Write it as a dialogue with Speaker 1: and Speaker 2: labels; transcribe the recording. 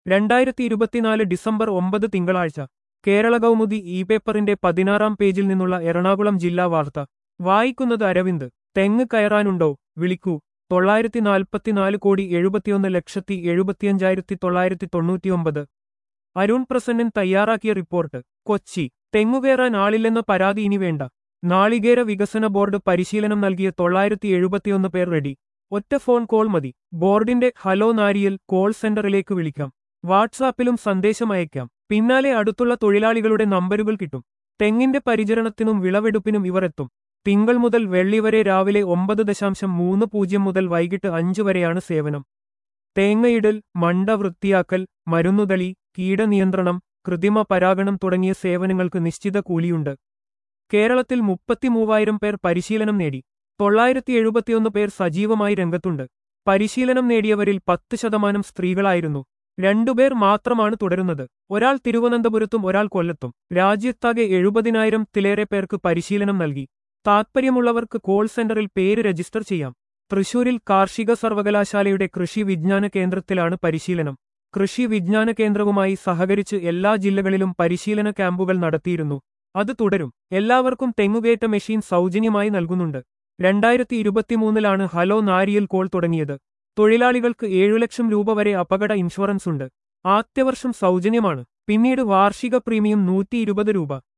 Speaker 1: രണ്ടായിരത്തി ഇരുപത്തിനാല് ഡിസംബർ ഒമ്പത് തിങ്കളാഴ്ച കേരള കൗമുദി ഇ പേപ്പറിന്റെ പതിനാറാം പേജിൽ നിന്നുള്ള എറണാകുളം ജില്ലാ വാർത്ത വായിക്കുന്നത് അരവിന്ദ് തെങ്ങ് കയറാനുണ്ടോ വിളിക്കൂ തൊള്ളായിരത്തി നാൽപ്പത്തിനാല് കോടി എഴുപത്തിയൊന്ന് ലക്ഷത്തി എഴുപത്തിയഞ്ചായിരത്തി തൊള്ളായിരത്തി തൊണ്ണൂറ്റിയൊമ്പത് അരുൺ പ്രസന്നൻ തയ്യാറാക്കിയ റിപ്പോർട്ട് കൊച്ചി തെങ്ങുകയറാൻ ആളില്ലെന്ന പരാതി ഇനി വേണ്ട നാളികേര വികസന ബോർഡ് പരിശീലനം നൽകിയ തൊള്ളായിരത്തി എഴുപത്തിയൊന്ന് പേർ റെഡി ഒറ്റ ഫോൺ കോൾ മതി ബോർഡിന്റെ ഹലോ നാരിയൽ കോൾ സെന്ററിലേക്ക് വിളിക്കാം വാട്സാപ്പിലും സന്ദേശം അയക്കാം പിന്നാലെ അടുത്തുള്ള തൊഴിലാളികളുടെ നമ്പരുകൾ കിട്ടും തെങ്ങിന്റെ പരിചരണത്തിനും വിളവെടുപ്പിനും ഇവർ എത്തും തിങ്കൾ മുതൽ വെള്ളി വരെ രാവിലെ ഒമ്പത് ദശാംശം മൂന്ന് പൂജ്യം മുതൽ വൈകിട്ട് അഞ്ച് വരെയാണ് സേവനം തേങ്ങയിടൽ മണ്ട വൃത്തിയാക്കൽ മരുന്നുതളി കീടനിയന്ത്രണം കൃത്രിമ പരാഗണം തുടങ്ങിയ സേവനങ്ങൾക്ക് നിശ്ചിത കൂലിയുണ്ട് കേരളത്തിൽ മുപ്പത്തിമൂവായിരം പേർ പരിശീലനം നേടി തൊള്ളായിരത്തി എഴുപത്തിയൊന്ന് പേർ സജീവമായി രംഗത്തുണ്ട് പരിശീലനം നേടിയവരിൽ പത്ത് ശതമാനം സ്ത്രീകളായിരുന്നു രണ്ടുപേർ മാത്രമാണ് തുടരുന്നത് ഒരാൾ തിരുവനന്തപുരത്തും ഒരാൾ കൊല്ലത്തും രാജ്യത്താകെ എഴുപതിനായിരം തിലേറെ പേർക്ക് പരിശീലനം നൽകി താത്പര്യമുള്ളവർക്ക് കോൾ സെന്ററിൽ പേര് രജിസ്റ്റർ ചെയ്യാം തൃശൂരിൽ കാർഷിക സർവകലാശാലയുടെ കൃഷി വിജ്ഞാന കേന്ദ്രത്തിലാണ് പരിശീലനം കൃഷി വിജ്ഞാന കേന്ദ്രവുമായി സഹകരിച്ച് എല്ലാ ജില്ലകളിലും പരിശീലന ക്യാമ്പുകൾ നടത്തിയിരുന്നു അത് തുടരും എല്ലാവർക്കും തെങ്ങുകയറ്റ മെഷീൻ സൗജന്യമായി നൽകുന്നുണ്ട് രണ്ടായിരത്തി ഇരുപത്തിമൂന്നിലാണ് ഹലോ നാരിയൽ കോൾ തുടങ്ങിയത് തൊഴിലാളികൾക്ക് ഏഴു ലക്ഷം രൂപ വരെ അപകട ഇൻഷുറൻസ് ഉണ്ട് ആദ്യവർഷം സൗജന്യമാണ് പിന്നീട് വാർഷിക പ്രീമിയം നൂറ്റി ഇരുപത് രൂപ